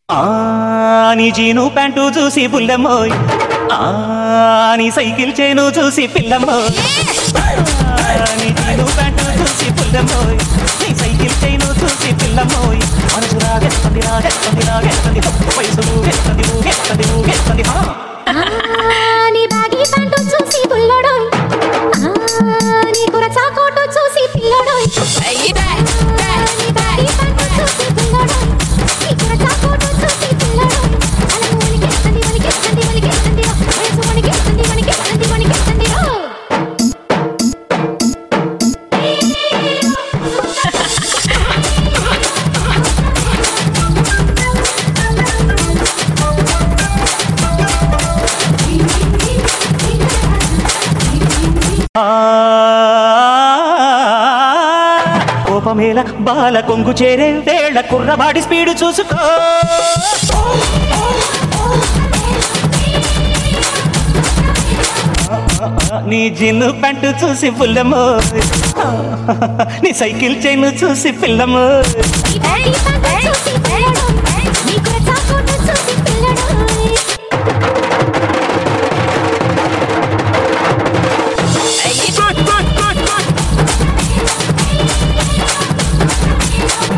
ఆ నీ జీను ప్యాంటు చూసి పుల్లమ్మోయ్ ఆ నీ సైకిల్ చేను చూసి పిల్లమ్మోయ్ ఆ, నీ జీను ప్యాంటు చూసి పుల్లమ్మోయ్ నీ సైకిల్ చేను చూసి పిల్లమ్మోయ్ మనసు రాగెత్తంది రాగెత్తంది రాగెత్తంది వయసు ఊగెత్తంది ఊగెత్తంది ఊగెత్తంది హా ఆ, నీ బాగి ప్యాంటు చూసి బుల్లడోయ్ ఆ, నీ కురచా కోటు చూసి పిల్లడోయ్ ఆ, నీ బాగి ప్యాంటు చూసి బుల్లడోయ్ నీ కురచా కోటు చూసి పిల్లడోయ్ అలకు వణికిస్తుంది వణికిస్తుంది వణికిస్తుంది రో. వయసు వణికిస్తుంది వణికిస్తుంది వణికిస్తుంది రో. ఆ, కోపమేల బాల కొంగు చేరే వేళ కుర్రబాడి స్పీడ్ చూసుకో నీ జిన్ను ప్యాంటు చూసి పుల్లమ్మో నీ సైకిల్ చైన్ చూసి పిల్లమ్మో నీ బాగి